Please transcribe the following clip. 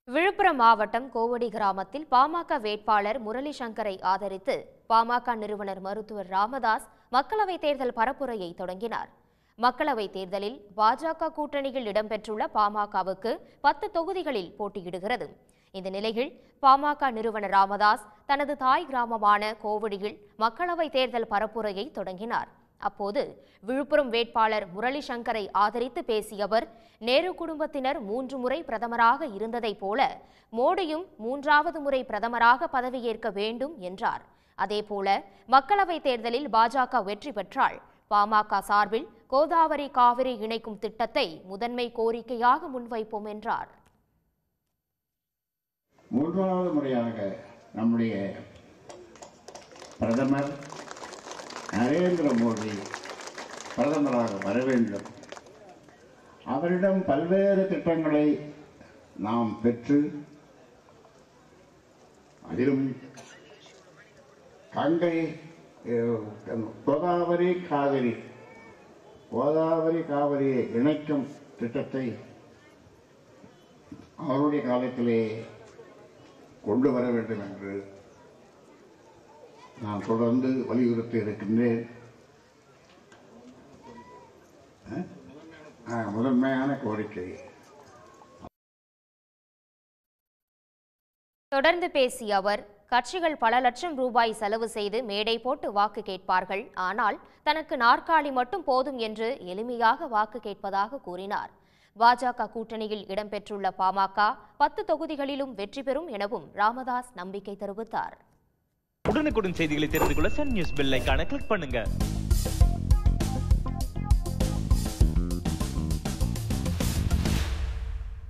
விழுப்புரம் மாவட்டம் கோவடி கிராமத்தில் பாமக வேட்பாளர் முரளி சங்கரை ஆதரித்து பாமக நிறுவனர் மருத்துவர் ராமதாஸ் மக்களவைத் தேர்தல் பரப்புரையை தொடங்கினார் மக்களவைத் தேர்தலில் பாஜக கூட்டணியில் இடம்பெற்றுள்ள பாமகவுக்கு பத்து தொகுதிகளில் போட்டியிடுகிறது இந்த நிலையில் பாமக நிறுவனர் ராமதாஸ் தனது தாய் கிராமமான கோவடியில் மக்களவைத் தேர்தல் பரப்புரையை தொடங்கினார் அப்போது விழுப்புரம் வேட்பாளர் முரளி சங்கரை ஆதரித்து பேசிய அவர் நேரு குடும்பத்தினர் மூன்று முறை பிரதமராக இருந்ததைப் போல மோடியும் மூன்றாவது முறை பிரதமராக பதவியேற்க வேண்டும் என்றார் அதேபோல மக்களவைத் தேர்தலில் பாஜக வெற்றி பெற்றால் பாமக சார்பில் கோதாவரி காவிரி இணைக்கும் திட்டத்தை முதன்மை கோரிக்கையாக முன்வைப்போம் என்றார் மூன்றாவது முறையாக நம்முடைய பிரதமர் நரேந்திர மோடி பிரதமராக வர வேண்டும் அவரிடம் பல்வேறு திட்டங்களை நாம் பெற்று அதிலும் கங்கை அஹ், கோதாவரி காவிரி கோதாவரி காவிரியை இணைக்கும் திட்டத்தை அவருடைய காலத்திலே கொண்டு வர வேண்டும் என்று நான் தொடர்ந்து வலியுறுத்தி இருக்கின்றேன் அஹ்? அஹ், முதன்மையான கோரிக்கை தொடர்ந்து பேசிய அவர் கட்சிகள் பல லட்சம் ரூபாய் செலவு செய்து மேடை போட்டு வாக்கு கேட்பார்கள் ஆனால் தனக்கு நாற்காலி மட்டும் போதும் என்று எளிமையாக வாக்கு கேட்பதாக கூறினார் பாஜக கூட்டணியில் இடம்பெற்றுள்ள பாமக பத்து தொகுதிகளிலும் வெற்றி பெறும் எனவும் ராமதாஸ் நம்பிக்கை தெரிவித்தார் உடனுக்குடன் செய்திகளை தெரிந்து கொள்ள சன் நியூஸ் பெல் ஐகானை கிளிக் பண்ணுங்க